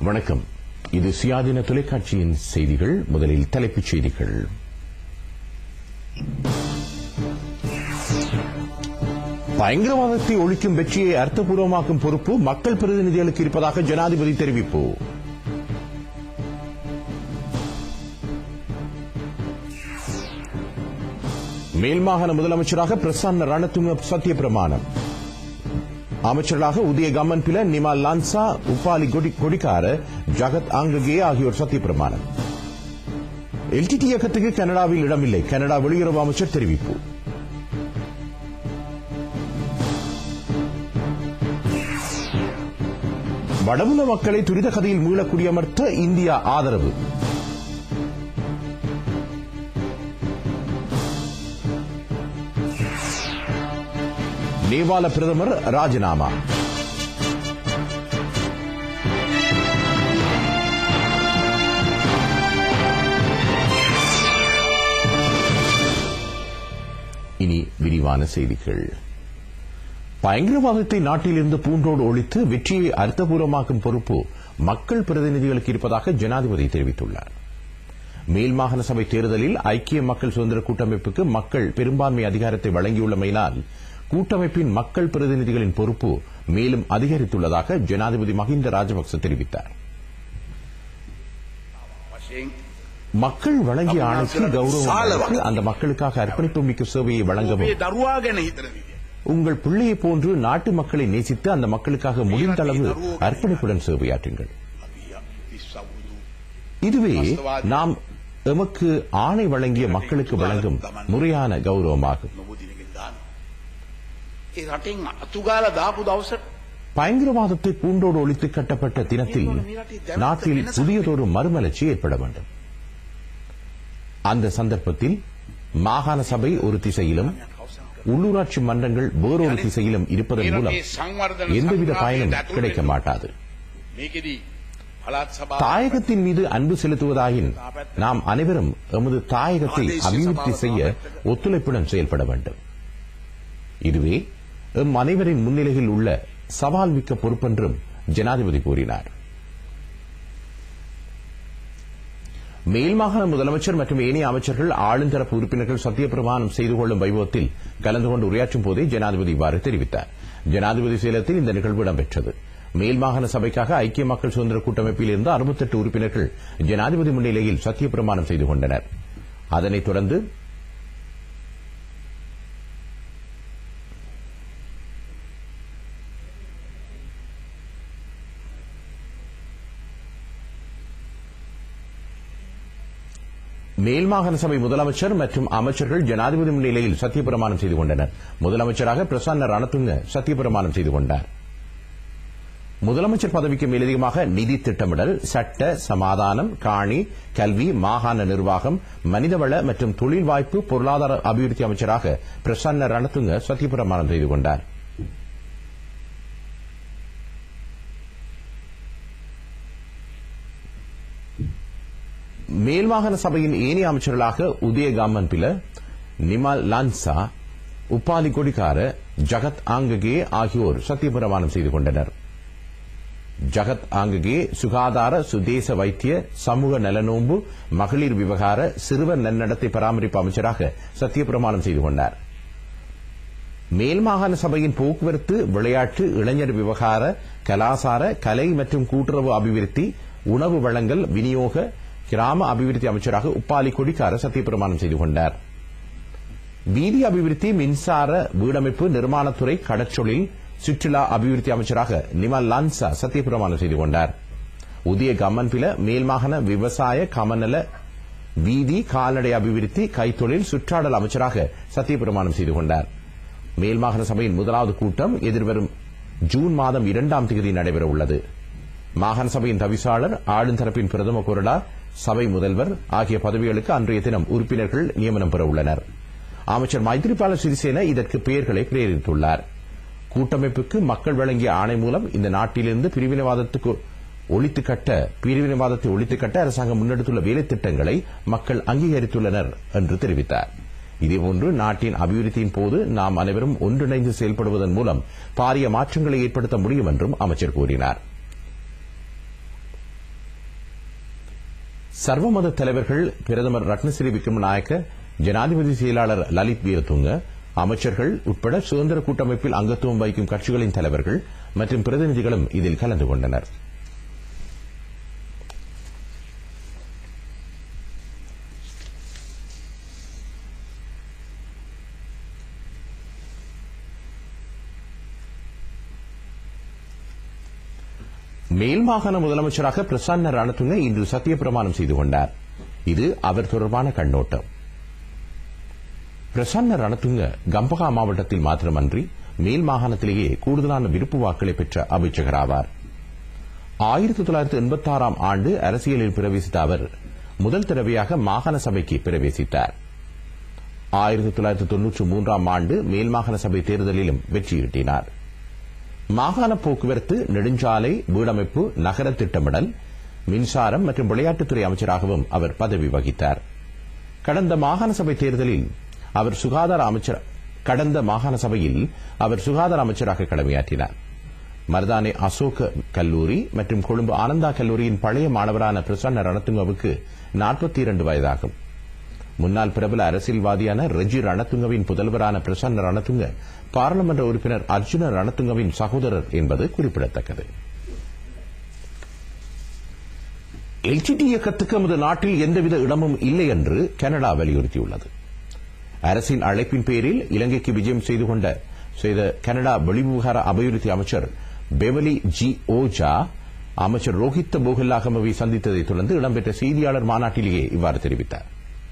வணக்கம் இது சுயாதீன தொலைக்காட்சியின் செய்திகள் முதலில் தலைப்புச் செய்திகள் பயங்கரவாதத்தை ஒழிக்கும் வெற்றியை அர்த்தபூர்வமாக்கும் பொறுப்பு மக்கள் பிரதிநிதிகளுக்கு இருப்பதாக ஜனாதிபதி தெரிவிப்பு மேல்மாகாண முதலமைச்சராக பிரசன்ன ரணதுங்க சத்திய பிரமாணம் அமைச்சர்களாக உதய கம்மன் பில நிமா லான்சா உப்பாலி கொடி- கொடிக்கார ஜகத் ஆங்ககே ஆகியோர் சத்திய பிரமாணம் எல்டிடி இயக்கத்துக்கு கனடாவில் இடமில்லை கனடா வெளியுறவு அமைச்சர் தெரிவிப்பு வடமுல மக்களை துரித கதையில் மீள குடியமர்த்த இந்தியா ஆதரவு நேபாள பிரதமர் ராஜினாமா இனி விரிவான செய்திகள் பயங்கரவாதத்தை நாட்டிலிருந்து பூண்டோடு ஒழித்து வெற்றியை அர்த்தபூர்வமாக்கும் பொறுப்பு மக்கள் பிரதிநிதிகளுக்கு இருப்பதாக ஜனாதிபதி தெரிவித்துள்ளார் மேல் மாகாண சபை தேர்தலில் ஐக்கிய மக்கள் சுதந்திர கூட்டமைப்புக்கு மக்கள் பெரும்பான்மை அதிகாரத்தை வழங்கியுள்ளமையினால் கூட்டமைப்பின் மக்கள் பிரதிநிதிகளின் பொறுப்பு மேலும் அதிகரித்துள்ளதாக ஜனாதிபதி மஹிந்த ராஜபக்ச தெரிவித்தார் වශයෙන් மக்கள் வழங்கிய ஆணைக்கு கௌரவம் அளித்து அந்த மக்களுக்காக அர்ப்பணிப்பு மிக்க சேவையை வழங்கவும் මේ දරුවා ගැන හිතන විදිය. உங்கள் பிள்ளையை போன்று நாட்டு மக்களை நேசித்து அந்த மக்களுக்காக முடிந்த அளவு அர்ப்பணிப்புடன் சேவையாற்றுங்கள் අපි විශ්වබුදු இதுவே நாம் எமக்கு ஆணை வழங்கிய மக்களுக்கு வழங்கும் முறையான கௌரவமாகும் නොබුදිනකින් දාන. ඒ රටෙන් අතුගාල දාපු දවසට பயங்கரவாதத்தை பூண்டோடு ஒழித்து கட்டப்பட்ட தினத்தில் நாட்டில் புதியதொரு மறுமலர்ச்சி ஏற்பட வேண்டும் அந்த சந்தர்ப்பத்தில் மாகாண சபை ஒரு திசையிலும் உள்ளூராட்சி மன்றங்கள் வேறொரு திசையிலும் இருப்பதன் மூலம் எந்தவித பயனும் கிடைக்க மாட்டாது මේකෙදී පළාත් සභා தாயகத்தின் மீது அன்பு செலுத்துவதாயின் நாம் அனைவரும் எமது தாயகத்தை அபிவிருத்தி செய்ய ஒத்துழைப்புடன் செயல்பட வேண்டும் இதுவே எம் அனைவரின் முன்னிலையில் உள்ள சவால் மிக்க பொறுப்பென்றும் ஜனாதிபதி கூறினார் மேல் மாகாண முதலமைச்சர் மற்றும் ஏனைய அமைச்சர்கள் ஆளுந்தரப்பு உறுப்பினர்கள் சத்தியப்பிரமாணம் செய்து கொள்ளும் வைபவத்தில் கலந்து கொண்டு உரையாற்றும் போதே ஜனாதிபதி இவ்வாறு தெரிவித்தார் ஜனாதிபதி சேலத்தில் இந்த நிகழ்வு இடம்பெற்றது மேல் மாகாண சபைக்காக ஐக்கிய மக்கள் சுதந்திர கூட்டமைப்பில் இருந்து 68 உறுப்பினர்கள் ஜனாதிபதி முன்னிலையில் சத்தியப்பிரமாணம் செய்து கொண்டனர் அதனைத் தொடர்ந்து மேல் மாகாண சபை முதலமைச்சர் மற்றும் அமைச்சர்கள் ஜனாதிபதி முன்னிலையில் சத்தியப்பிரமாணம் செய்து கொண்டனர் முதலமைச்சராக பிரசன்ன ரணதுங்க சத்தியப்பிரமாணம் செய்து கொண்டார் முதலமைச்சர் பதவிக்கு மேலதிகமாக நிதி திட்டமிடல் சட்ட சமாதானம் காணி கல்வி மாகாண நிர்வாகம் மனிதவள மற்றும் தொழில் வாய்ப்பு பொருளாதார அபிவிருத்தி அமைச்சராக பிரசன்ன ரணதுங்க சத்தியப்பிரமாணம் செய்து கொண்டார் மேல்மாகாண சபையின் ஏனைய அமைச்சர்களாக உதய காமன் பில நிமல் லான்சா உப்பாலி கொடிக்கார ஜகத் ஆங்ககே ஆகியோர் சத்தியப்பிரமாணம் செய்து கொண்டனர் ஜகத் ஆங்ககே சுகாதார சுதேச வைத்திய சமூக நலனோம்பு மகளிர் விவகார சிறுவர் நன்னடத்தை பராமரிப்பு அமைச்சராக சத்தியப்பிரமாணம் செய்து கொண்டார் மேல் மாகாண சபையின் போக்குவரத்து விளையாட்டு இளைஞர் விவகார கலாசார கலை மற்றும் கூட்டுறவு அபிவிருத்தி உணவு வழங்கல் விநியோக கிராம அபிவிருத்தி அமைச்சராக உப்பாலி கொடிக்கார சத்தியப்பிரமாணம் செய்து கொண்டார் வீதி அபிவிருத்தி மின்சார வீடமைப்பு நிர்மாணத்துறை கடற்றொழில் சுற்றுலா அபிவிருத்தி அமைச்சராக நிமல் லான்சா சத்தியப்பிரமாணம் செய்து கொண்டார் உதய கம்மன்பில மேல்மாகாண விவசாய கமநல வீதி கால்நடை அபிவிருத்தி கைத்தொழில் சுற்றாடல் அமைச்சராக சத்தியப்பிரமாணம் செய்து கொண்டார் மேல்மாகாண சபையின் முதலாவது கூட்டம் எதிர்வரும் ஜூன் மாதம் இரண்டாம் தேதி நடைபெற உள்ளது மாகாண சபையின் தவிசாளர் ஆளுந்தரப்பின் பிரதம கொறடா சபை முதல்வர் ஆகிய பதவிகளுக்கு அன்றைய தினம் உறுப்பினர்கள் நியமனம் பெற உள்ளனர் அமைச்சர் மைத்ரிபால சிறிசேன இதற்கு பெயர்களை பிரேரித்துள்ளார் கூட்டமைப்புக்கு மக்கள் வழங்கிய ஆணை மூலம் இந்த நாட்டிலிருந்து பிரிவினைவாதத்துக்கு ஒழித்து கட்ட பிரிவினைவாதத்தை ஒழித்து கட்ட அரசாங்கம் முன்னெடுத்துள்ள வேலை திட்டங்களை மக்கள் அங்கீகரித்துள்ளனர் என்று தெரிவித்தார் இதேபோன்று நாட்டின் அபிவிருத்தியின் போது நாம் அனைவரும் ஒன்றிணைந்து செயல்படுவதன் மூலம் பாரிய மாற்றங்களை ஏற்படுத்த முடியும் என்றும் அமைச்சர் கூறினார் சர்வமத தலைவர்கள் பிரதமர் ரத்னசிறி விக்ரமநாயக்க ஜனாதிபதி செயலாளர் லலித் வீரதுங்க அமைச்சர்கள் உட்பட சுதந்திர கூட்டமைப்பில் அங்கத்துவம் வகிக்கும் கட்சிகளின் தலைவர்கள் மற்றும் பிரதிநிதிகளும் இதில் கலந்து கொண்டனர் மேல் மாகாண முதலமைச்சராக பிரசன்ன ரணதுங்க இன்று சத்தியப்பிரமாணம் செய்து கொண்டார் இது அவர் தொடர்பான கண்ணோட்டம் பிரசன்ன ரணதுங்க கம்பகா மாவட்டத்தில் மாத்திரமன்றி மேல் மாகாணத்திலேயே கூடுதலான விருப்பு வாக்களை பெற்ற அமைச்சகர் ஆவார் ஆயிரத்தி தொள்ளாயிரத்தி எண்பத்தி ஆறாம் ஆண்டு அரசியலில் பிரவேசித்த அவர் முதல் தடவையாக மாகாண சபைக்கு பிரவேசித்தார் ஆயிரத்தி தொள்ளாயிரத்தி தொன்னூற்றி மூன்றாம் ஆண்டு மேல் மாகாண சபை தேர்தலிலும் வெற்றியீட்டினார் மாகாண போக்குவரத்து நெடுஞ்சாலை வீடமைப்பு நகர திட்டமிடல் மின்சாரம் மற்றும் விளையாட்டுத்துறை அமைச்சராகவும் அவர் பதவி வகித்தார் கடந்த மாகாண சபை தேர்தலில் அவர் சுகாதார அமைச்சர் கடந்த மாகாண சபையில் அவர் சுகாதார அமைச்சராக கடமையாற்றினார் மர்தானே அசோக கல்லூரி மற்றும் கொழும்பு ஆனந்தா கல்லூரியின் பழைய மாணவரான பிரசன்ன ரணத்துங்கவுக்கு நாற்பத்தி இரண்டு வயதாகும் முன்னாள் பிரபல அரசியல்வாதியான ரெஜி ரணதுங்கவின் புதல்வரான பிரசன்ன ரணதுங்க பாராளுமன்ற உறுப்பினர் அர்ஜுன ரணதுங்கவின் சகோதரர் என்பது குறிப்பிடத்தக்கது எல்டிடி இயக்கத்துக்கு நமது நாட்டில் எந்தவித இடமும் இல்லை என்று கனடா வலியுறுத்தியுள்ளது அரசின் அழைப்பின் பேரில் இலங்கைக்கு விஜயம் செய்து கொண்ட செய்த கனடா வெளிவிவகார அபிவிருத்தி அமைச்சர் பெவலி ஜி ஓஜா அமைச்சர் ரோஹித்த போகல்லாகமவை சந்தித்ததைத் தொடர்ந்து இடம்பெற்ற செய்தியாளர் மாநாட்டிலேயே இவ்வாறு தெரிவித்தார்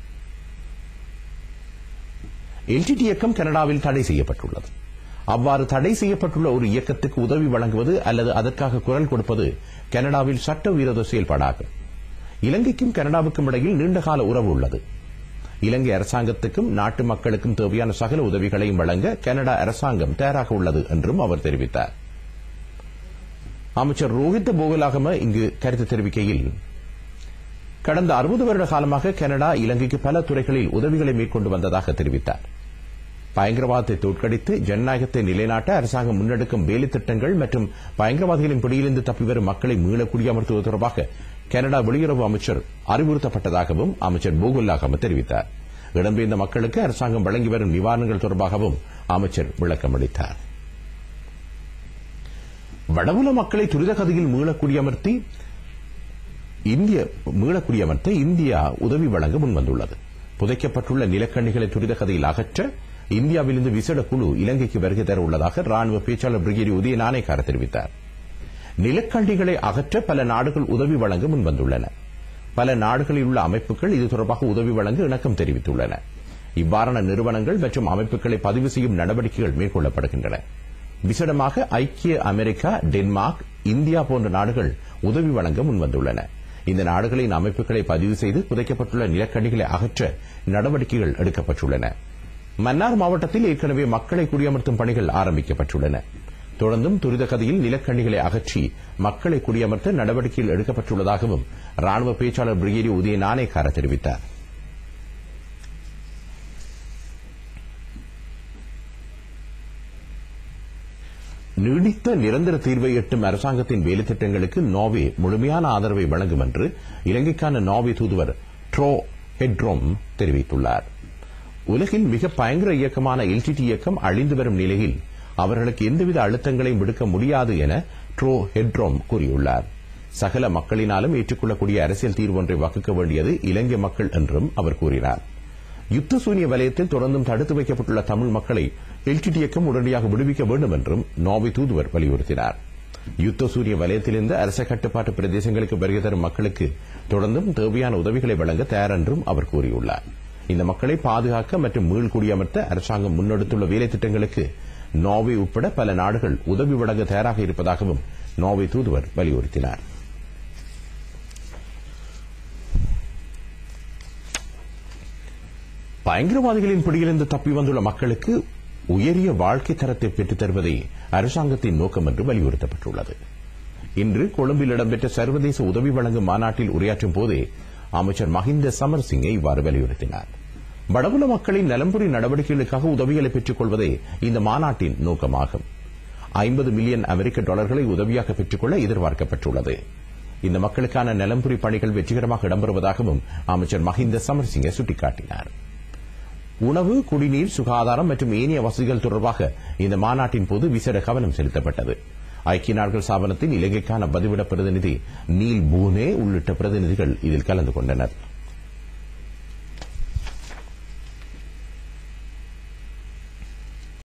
எல்டிடி இயக்கம் கனடாவில் தடை செய்யப்பட்டுள்ளது அவ்வாறு தடை செய்யப்பட்டுள்ள ஒரு இயக்கத்துக்கு உதவி வழங்குவது அல்லது அதற்காக குரல் கொடுப்பது கனடாவில் சட்டவிரோத செயல்பாடாகும் இலங்கைக்கும் கனடாவுக்கும் இடையில் நீண்டகால உறவு உள்ளது இலங்கை அரசாங்கத்துக்கும் நாட்டு மக்களுக்கும் தேவையான சகல உதவிகளையும் வழங்க கனடா அரசாங்கம் தயாராக உள்ளது என்றும் அவர் தெரிவித்தார் அமைச்சர் ரோஹித் போகலாகம இங்கு கருத்து தெரிவிக்கையில் கடந்த அறுபது வருட காலமாக கனடா இலங்கைக்கு பல துறைகளில் உதவிகளை மேற்கொண்டு வந்ததாக தெரிவித்தார் பயங்கரவாதத்தை தோற்கடித்து ஜனநாயகத்தை நிலைநாட்ட அரசாங்கம் முன்னெடுக்கும் வேலை திட்டங்கள் மற்றும் பயங்கரவாதிகளின் பிடியிலிருந்து தப்பி வரும் மக்களை மீள குடியமர்த்துவது தொடர்பாக கனடா வெளியுறவு அமைச்சர் அறிவுறுத்தப்பட்டதாகவும் அமைச்சர் போகுல்லாகம தெரிவித்தார் இடம்பெயர்ந்த மக்களுக்கு அரசாங்கம் வழங்கி வரும் நிவாரணங்கள் தொடர்பாகவும் அமைச்சர் விளக்கம் அளித்தார் வடபுல மக்களை துரித கதையில் மீள குடியமர்த்தி இந்திய மீளக்குடியமர்த்த இந்தியா உதவி வழங்க முன்வந்துள்ளது புதைக்கப்பட்டுள்ள நிலக்கண்ணிகளை துரித கதையில் அகற்ற இந்தியாவிலிருந்து விசேட குழு இலங்கைக்கு வருகை தர உள்ளதாக ராணுவ பேச்சாளர் பிரிகேடி உதய நாணயக்கார தெரிவித்தார் நிலக்கண்டிகளை அகற்ற பல நாடுகள் உதவி வழங்க முன்வந்துள்ளன பல நாடுகளில் உள்ள அமைப்புகள் இது தொடர்பாக உதவி வழங்க இணக்கம் தெரிவித்துள்ளன இவ்வாறான நிறுவனங்கள் மற்றும் அமைப்புகளை பதிவு செய்யும் நடவடிக்கைகள் மேற்கொள்ளப்படுகின்றன விசேடமாக ஐக்கிய அமெரிக்கா டென்மார்க் இந்தியா போன்ற நாடுகள் உதவி வழங்க முன்வந்துள்ளன இந்த நாடுகளின் அமைப்புகளை பதிவு செய்து புதைக்கப்பட்டுள்ள நிலக்கடிகளை அகற்ற நடவடிக்கைகள் எடுக்கப்பட்டுள்ளன மன்னார் மாவட்டத்தில் ஏற்கனவே மக்களை குடியமர்த்தும் பணிகள் ஆரம்பிக்கப்பட்டுள்ளன தொடர்ந்தும் துரித கதியில் நிலக்கண்ணிகளை அகற்றி மக்களை குடியமர்த்த நடவடிக்கைகள் எடுக்கப்பட்டுள்ளதாகவும் ராணுவ பேச்சாளர் பிரிகேடி உதய நாணயக்கார தெரிவித்தார் நீடித்த நிரந்தர தீர்வை எட்டும் அரசாங்கத்தின் வேலைத்திட்டங்களுக்கு நார்வே முழுமையான ஆதரவை வழங்கும் என்று இலங்கைக்கான நார்வே தூதுவர் ட்ரோ ஹெட்ரோம் தெரிவித்துள்ளார் உலகின் மிக பயங்கர இயக்கமான எல்டிடி இயக்கம் அழிந்து வரும் நிலையில் அவர்களுக்கு எந்தவித அழுத்தங்களையும் விடுக்க முடியாது என ட்ரோ ஹெட்ரோம் கூறியுள்ளார் சகல மக்களினாலும் ஏற்றுக்கொள்ளக்கூடிய அரசியல் தீர்வு ஒன்றை வகுக்க வேண்டியது இலங்கை மக்கள் என்றும் அவர் கூறினார் யுத்த சூனிய வலயத்தில் தொடர்ந்தும் தடுத்து வைக்கப்பட்டுள்ள தமிழ் மக்களை எல்டிடி இயக்கம் உடனடியாக விடுவிக்க வேண்டும் என்றும் நார்வே தூதுவர் வலியுறுத்தினார் யுத்த சூரிய வலயத்திலிருந்து அரச கட்டுப்பாட்டு பிரதேசங்களுக்கு வருகை தரும் மக்களுக்கு தொடர்ந்தும் தேவையான உதவிகளை வழங்க தயார் என்றும் அவர் கூறியுள்ளார் இந்த மக்களை பாதுகாக்க மற்றும் மீள் குடியமர்த்த அரசாங்கம் முன்னெடுத்துள்ள வேலை திட்டங்களுக்கு நார்வே உட்பட பல நாடுகள் உதவி வழங்க தயாராக இருப்பதாகவும் நார்வே தூதுவர் வலியுறுத்தினார் பயங்கரவாதிகளின் பிடியிலிருந்து தப்பி வந்துள்ள மக்களுக்கு உயரிய வாழ்க்கை தரத்தை பெற்றுத் தருவதே அரசாங்கத்தின் நோக்கம் என்று வலியுறுத்தப்பட்டுள்ளது இன்று கொழும்பில் இடம்பெற்ற சர்வதேச உதவி வழங்கும் மாநாட்டில் உரையாற்றும் போதே அமைச்சர் மஹிந்த சமர்சிங்கை இவ்வாறு வலியுறுத்தினார் வடபுல மக்களின் நலம்புரி நடவடிக்கைகளுக்காக உதவிகளை பெற்றுக் கொள்வதே இந்த மாநாட்டின் நோக்கமாகும் ஐம்பது மில்லியன் அமெரிக்க டாலர்களை உதவியாக பெற்றுக்கொள்ள எதிர்பார்க்கப்பட்டுள்ளது இந்த மக்களுக்கான நலம்புரி பணிகள் வெற்றிகரமாக இடம்பெறுவதாகவும் அமைச்சர் மஹிந்த சமரசிங்க சுட்டிக்காட்டினார் உணவு குடிநீர் சுகாதாரம் மற்றும் ஏனைய வசதிகள் தொடர்பாக இந்த மாநாட்டின் போது விசேட கவனம் செலுத்தப்பட்டது ஐக்கிய நாடுகள் ஸ்தாபனத்தின் இலங்கைக்கான பதிவிட பிரதிநிதி நீல் பூனே உள்ளிட்ட பிரதிநிதிகள் இதில் கலந்து கொண்டனர்